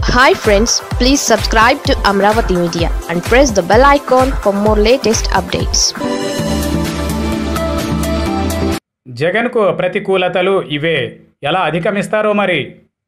hi friends please subscribe to Amaravati media and press the bell icon for more latest updates జగన్కు ప్రతికూలతలు ఇవే ఎలా అధిగమిస్తారో మరి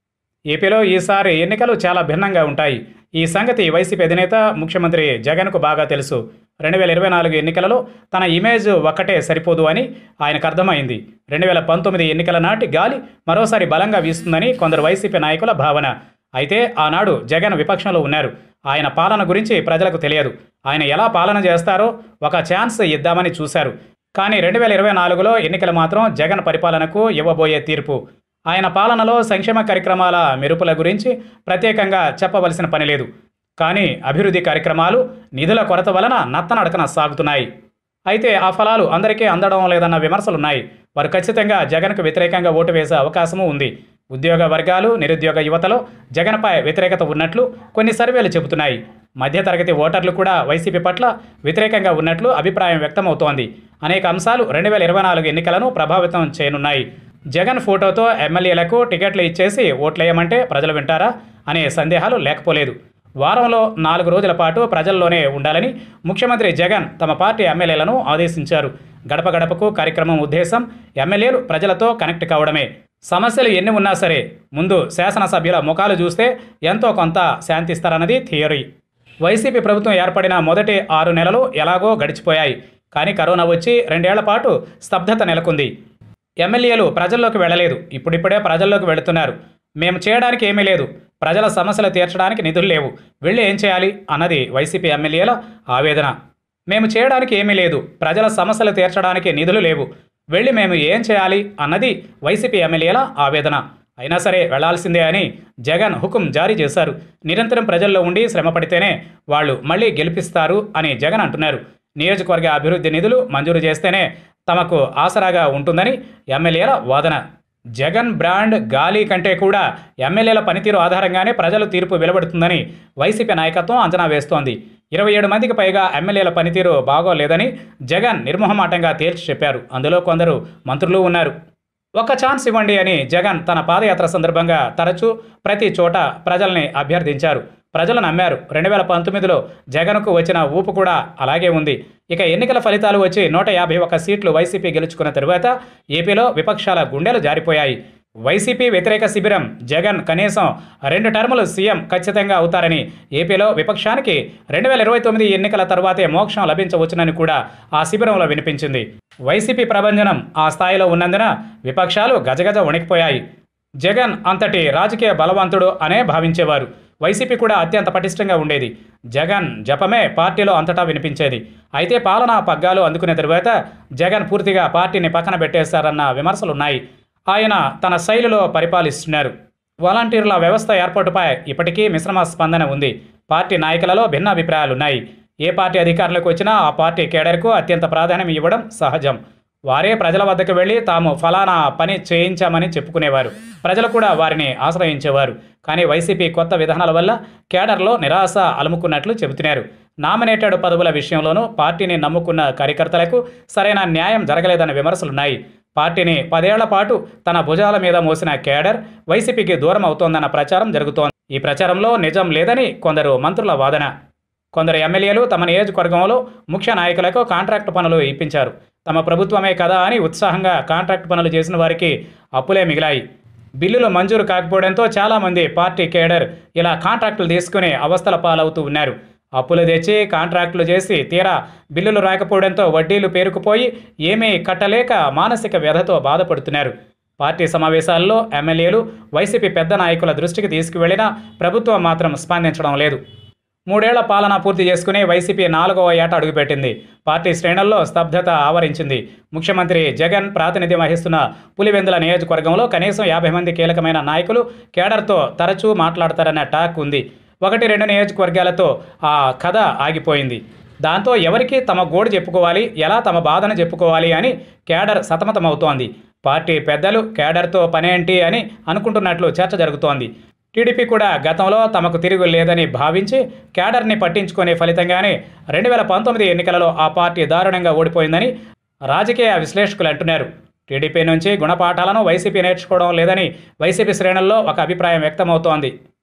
ఏపీలో ఈసారి ఎన్నికలు చాలా భిన్నంగా ఉంటాయి ఈ సంగతి వైసీపీ అధినేత ముఖ్యమంత్రి జగన్కు బాగా తెలుసు రెండు వేల ఇరవై నాలుగు ఎన్నికలలో తన ఇమేజ్ ఒక్కటే సరిపోదు అని ఆయనకు అర్థమైంది రెండు వేల పంతొమ్మిది ఎన్నికల నాటి గాలి మరోసారి బలంగా వీస్తుందని కొందరు వైసీపీ నాయకుల భావన అయితే ఆనాడు జగన్ విపక్షంలో ఉన్నారు ఆయన పాలన గురించి ప్రజలకు తెలియదు ఆయన ఎలా పాలన చేస్తారో ఒక ఛాన్స్ ఇద్దామని చూశారు కానీ రెండు వేల ఇరవై నాలుగులో ఎన్నికలు మాత్రం జగన్ పరిపాలనకు ఇవ్వబోయే తీర్పు ఆయన పాలనలో సంక్షేమ కార్యక్రమాల మెరుపుల గురించి ప్రత్యేకంగా చెప్పవలసిన పని లేదు కానీ అభివృద్ధి కార్యక్రమాలు నిధుల కొరత వలన నత్తనడకన సాగుతున్నాయి అయితే ఆ ఫలాలు అందరికీ అందడం లేదన్న విమర్శలున్నాయి వారు ఖచ్చితంగా జగన్కు వ్యతిరేకంగా ఓటు వేసే అవకాశము ఉంది ఉద్యోగ వర్గాలు నిరుద్యోగ యువతలో జగన్పై వ్యతిరేకత ఉన్నట్లు కొన్ని సర్వేలు చెబుతున్నాయి మధ్యతరగతి ఓటర్లు కూడా వైసీపీ పట్ల వ్యతిరేకంగా ఉన్నట్లు అభిప్రాయం వ్యక్తమవుతోంది అనేక అంశాలు రెండు వేల ఇరవై నాలుగు ఎన్నికలను ప్రభావితం చేయనున్నాయి జగన్ ఫోటోతో ఎమ్మెల్యేలకు టికెట్లు ఇచ్చేసి ఓట్లేయమంటే ప్రజలు వింటారా అనే సందేహాలు లేకపోలేదు వారంలో నాలుగు రోజుల పాటు ప్రజల్లోనే ఉండాలని ముఖ్యమంత్రి జగన్ తమ పార్టీ ఎమ్మెల్యేలను ఆదేశించారు గడప గడపకు కార్యక్రమం ఉద్దేశం ఎమ్మెల్యేలు ప్రజలతో కనెక్ట్ కావడమే సమస్యలు ఎన్ని ఉన్నా సరే ముందు శాసనసభ్యుల ముఖాలు చూస్తే ఎంతో కొంత శాంతిస్తారన్నది థియరీ వైసీపీ ప్రభుత్వం ఏర్పడిన మొదటి ఆరు నెలలు ఎలాగో గడిచిపోయాయి కానీ కరోనా వచ్చి రెండేళ్ల పాటు స్తబ్దత నెలకొంది ఎమ్మెల్యేలు ప్రజల్లోకి వెళ్ళలేదు ఇప్పుడిప్పుడే ప్రజల్లోకి వెళుతున్నారు మేము చేయడానికి ఏమీ లేదు ప్రజల సమస్యలు తీర్చడానికి నిధులు లేవు వెళ్ళి ఏం చేయాలి అన్నది వైసీపీ ఎమ్మెల్యేల ఆవేదన మేము చేయడానికి ఏమీ లేదు ప్రజల సమస్యలు తీర్చడానికి నిధులు లేవు వెళ్ళి మేము ఏం చేయాలి అన్నది వైసీపీ ఎమ్మెల్యేల ఆవేదన అయినా సరే వెళ్లాల్సిందే అని జగన్ హుకుం జారీ చేశారు నిరంతరం ప్రజల్లో ఉండి శ్రమ పడితేనే వాళ్ళు మళ్ళీ గెలిపిస్తారు అని జగన్ అంటున్నారు నియోజకవర్గ అభివృద్ధి నిధులు మంజూరు చేస్తేనే తమకు ఆసరాగా ఉంటుందని ఎమ్మెల్యేల వాదన జగన్ బ్రాండ్ గాలి కంటే కూడా ఎమ్మెల్యేల పనితీరు ఆధారంగానే ప్రజలు తీర్పు వెలువడుతుందని వైసీపీ నాయకత్వం అంచనా వేస్తోంది ఇరవై ఏడు మందికి పైగా ఎమ్మెల్యేల పనితీరు బాగోలేదని జగన్ నిర్మోహమాటంగా తేల్చి చెప్పారు అందులో కొందరు మంత్రులు ఉన్నారు ఒక ఛాన్స్ ఇవ్వండి అని జగన్ తన పాదయాత్ర సందర్భంగా తరచూ ప్రతి చోట ప్రజల్ని అభ్యర్థించారు ప్రజలు నమ్మారు రెండు వేల పంతొమ్మిదిలో జగన్కు వచ్చిన ఊపు కూడా అలాగే ఉంది ఇక ఎన్నికల ఫలితాలు వచ్చి నూట యాభై ఒక్క సీట్లు వైసీపీ గెలుచుకున్న తరువాత ఏపీలో విపక్షాల గుండెలు జారిపోయాయి వైసీపీ వ్యతిరేక శిబిరం జగన్ కనీసం రెండు టర్ములు సీఎం ఖచ్చితంగా అవుతారని ఏపీలో విపక్షానికి రెండు వేల ఇరవై తొమ్మిది ఎన్నికల తర్వాతే మోక్షం లభించవచ్చునని కూడా ఆ శిబిరంలో వినిపించింది వైసీపీ ప్రభంజనం ఆ స్థాయిలో ఉన్నందున విపక్షాలు గజగజ వణికిపోయాయి జగన్ అంతటి రాజకీయ బలవంతుడు అనే భావించేవారు వైసీపీ కూడా అత్యంత పటిష్టంగా ఉండేది జగన్ జపమే పార్టీలో అంతటా వినిపించేది అయితే పాలనా పగ్గాలు అందుకునే తరువాత జగన్ పూర్తిగా పార్టీని పక్కన పెట్టేశారన్న విమర్శలున్నాయి ఆయన తన శైలిలో పరిపాలిస్తున్నారు వాలంటీర్ల వ్యవస్థ ఏర్పాటుపై ఇప్పటికీ మిశ్రమ స్పందన ఉంది పార్టీ నాయకులలో భిన్నాభిప్రాయాలున్నాయి ఏ పార్టీ అధికారంలోకి వచ్చినా ఆ పార్టీ కేడర్కు అత్యంత ప్రాధాన్యం ఇవ్వడం సహజం వారే ప్రజల వద్దకు వెళ్ళి తాము ఫలానా పని చేయించామని చెప్పుకునేవారు ప్రజలు కూడా వారిని ఆశ్రయించేవారు కానీ వైసీపీ కొత్త విధానాల వల్ల కేడర్లో నిరాశ అలుముకున్నట్లు చెబుతున్నారు నామినేటెడ్ పదవుల విషయంలోనూ పార్టీని నమ్ముకున్న కార్యకర్తలకు సరైన న్యాయం జరగలేదన్న విమర్శలున్నాయి పార్టీని పదేళ్ల పాటు తన భుజాల మీద మోసిన కేడర్ వైసీపీకి దూరం అవుతోందన్న ప్రచారం జరుగుతోంది ఈ ప్రచారంలో నిజం లేదని కొందరు మంత్రుల వాదన కొందరు ఎమ్మెల్యేలు తమ నియోజకవర్గంలో ముఖ్య నాయకులకు కాంట్రాక్ట్ పనులు ఇప్పించారు తమ ప్రభుత్వమే కదా అని ఉత్సాహంగా కాంట్రాక్ట్ పనులు చేసిన వారికి అప్పులే మిగిలాయి బిల్లులు మంజూరు కాకపోవడంతో చాలామంది పార్టీ కేడర్ ఇలా కాంట్రాక్టులు తీసుకుని అవస్థల పాలవుతూ ఉన్నారు అప్పులు తెచ్చి కాంట్రాక్టులు చేసి తీరా బిల్లులు రాకపోవడంతో వడ్డీలు పేరుకుపోయి ఏమీ కట్టలేక మానసిక వ్యధతో బాధపడుతున్నారు పార్టీ సమావేశాల్లో ఎమ్మెల్యేలు వైసీపీ పెద్ద నాయకుల దృష్టికి తీసుకువెళ్లినా ప్రభుత్వం మాత్రం స్పందించడం లేదు మూడేళ్ల పాలన పూర్తి చేసుకుని వైసీపీ నాలుగవ ఏట అడుగుపెట్టింది పార్టీ శ్రేణుల్లో స్తబ్దత ఆవరించింది ముఖ్యమంత్రి జగన్ ప్రాతినిధ్యం వహిస్తున్న పులివెందుల నియోజకవర్గంలో కనీసం యాభై మంది కీలకమైన నాయకులు కేడర్తో తరచూ మాట్లాడతారన్న టాక్ ఉంది ఒకటి రెండు నియోజకవర్గాలతో ఆ కథ ఆగిపోయింది దాంతో ఎవరికి తమ గోడు చెప్పుకోవాలి ఎలా తమ బాధను చెప్పుకోవాలి అని కేడర్ సతమతమవుతోంది పార్టీ పెద్దలు కేడర్తో పనేంటి అని అనుకుంటున్నట్లు చర్చ జరుగుతోంది టీడీపీ కూడా గతంలో తమకు తిరుగు లేదని భావించి కేడర్ని పట్టించుకునే ఫలితంగానే రెండు వేల పంతొమ్మిది ఎన్నికలలో ఆ పార్టీ దారుణంగా ఓడిపోయిందని రాజకీయ విశ్లేషకులు అంటున్నారు టీడీపీ నుంచి గుణపాఠాలను వైసీపీ నేర్చుకోవడం లేదని వైసీపీ శ్రేణుల్లో ఒక అభిప్రాయం వ్యక్తమవుతోంది